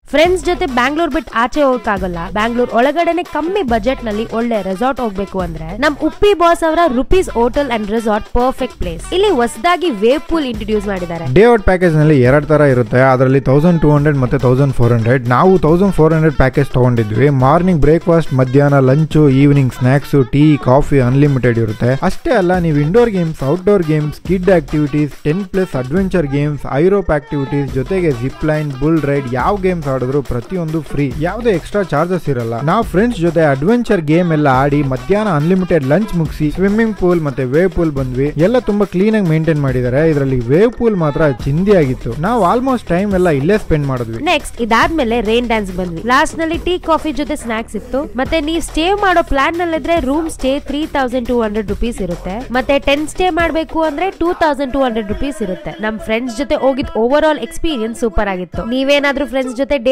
friends ಜೊತೆ ಬ್ಯಾಂಗ್ಳೂರ್ ಬಿಟ್ಟು ಆಚೆ ಹೋಗಕ್ಕಾಗಲ್ಲ ಬ್ಯಾಂಗ್ಳೂರ್ ಒಳಗಡೆನೆ ಕಮ್ಮಿ ಬಜೆಟ್ ನಲ್ಲಿ ಒಳ್ಳೆ ರೆಸಾರ್ಟ್ ಹೋಗ್ಬೇಕು ಅಂದ್ರೆ ನಮ್ ಉಪ್ಪಿ ಬಾಸ್ ಅವರ rupees hotel and resort perfect place ಇಲ್ಲಿ ಹೊಸದಾಗಿ ವೇವ್ ಪೂಲ್ ಇಂಟ್ರೊಡ್ಯೂಸ್ ಮಾಡಿದ್ದಾರೆ ಡೇ ಔಟ್ ಪ್ಯಾಕೇಜ್ ನಲ್ಲಿ ಎರಡು ತರ ಇರುತ್ತೆ ಅದರಲ್ಲಿ ತೌಸಂಡ್ ಟೂ ಹಂಡ್ರೆಡ್ ಮತ್ತೆ ತೌಸಂಡ್ ಫೋರ್ ಹಂಡ್ರೆಡ್ ನಾವು ತೌಸಂಡ್ ಫೋರ್ ಹಂಡ್ರೆಡ್ ಪ್ಯಾಕೇಜ್ ತಗೊಂಡಿದ್ವಿ ಮಾರ್ನಿಂಗ್ ಬ್ರೇಕ್ಫಾಸ್ಟ್ ಮಧ್ಯಾಹ್ನ lunch evening snacks tea coffee unlimited ಇರುತ್ತೆ ಅಷ್ಟೇ ಅಲ್ಲ ನೀವು indoor games outdoor games kid activities ten plus adventure games ಐರೋಪ್ ಆಕ್ಟಿವಿಟೀಸ್ ಜೊತೆಗೆ ಜಿಪ್ ಲೈನ್ ಬುಲ್ ರೈಡ್ ಯಾವ ಗೇಮ್ಸ್ ಆಡಿದ್ರು ಪ್ರತಿಯೊಂದು ಫ್ರೀ ಯಾವುದೇ ಎಕ್ಸ್ಟ್ರಾ ಚಾರ್ಜಸ್ ಇರಲ್ಲ ನಾವು ಫ್ರೆಂಡ್ಸ್ ಜೊತೆ ಅಡ್ವೆಂಚರ್ ಗೇಮ್ ಎಲ್ಲ ಆಡಿ ಮಧ್ಯಾಹ್ನ ಅನ್ಲಿಮಿಟೆಡ್ ಲಂಚ್ ಮುಗಿಸಿ ಸ್ವಿಮ್ಮಿಂಗ್ ಪೂಲ್ ಮತ್ತೆ ವೇವ್ ಪೂಲ್ ಬಂದ್ವಿ ಎಲ್ಲ ತುಂಬಾ ಕ್ಲೀನ್ ಆಗಿ ಮೇಂಟೈನ್ ಮಾಡಿದ್ದಾರೆ ಇದರಲ್ಲಿ ವೇವ್ ಪೂಲ್ ಮಾತ್ರ ಚಿಂದಿ ಆಗಿತ್ತು ನಾವು ಆಲ್ಮೋಸ್ಟ್ ಟೈಮ್ ಎಲ್ಲ ಇಲ್ಲೇ ಸ್ಪೆಂಡ್ ಮಾಡಿದ್ವಿ ನೆಕ್ಸ್ಟ್ ಇದಾದ್ಮೇಲೆ ರೈನ್ ಡ್ಯಾನ್ಸ್ ಬಂದ್ವಿ ಲಾಸ್ಟ್ ನಲ್ಲಿ ಟೀ ಕಾಫಿ ಜೊತೆ ಸ್ನಾಕ್ಸ್ ಇತ್ತು ಮತ್ತೆ ನೀವು ಸ್ಟೇ ಮಾಡೋ ಪ್ಲಾನ್ ನಲ್ಲಿದ್ರೆ room stay three thousand two hundred rupees ಇರುತ್ತೆ ಮತ್ತೆ ಟೆನ್ ಸ್ಟೇ ಮಾಡ್ಬೇಕು ಅಂದ್ರೆ two thousand two hundred rupees ಇರುತ್ತೆ ನಮ್ ಫ್ರೆಂಡ್ಸ್ ಜೊತೆ ಹೋಗಿದ್ ಓವರ್ ಆಲ್ ಎಕ್ಸ್ಪೀರಿಯನ್ಸ್ ಸೂಪರ್ ಆಗಿತ್ತು ನೀವೇನಾದ್ರೂ ಫ್ರೆಂಡ್ಸ್ ಜೊತೆ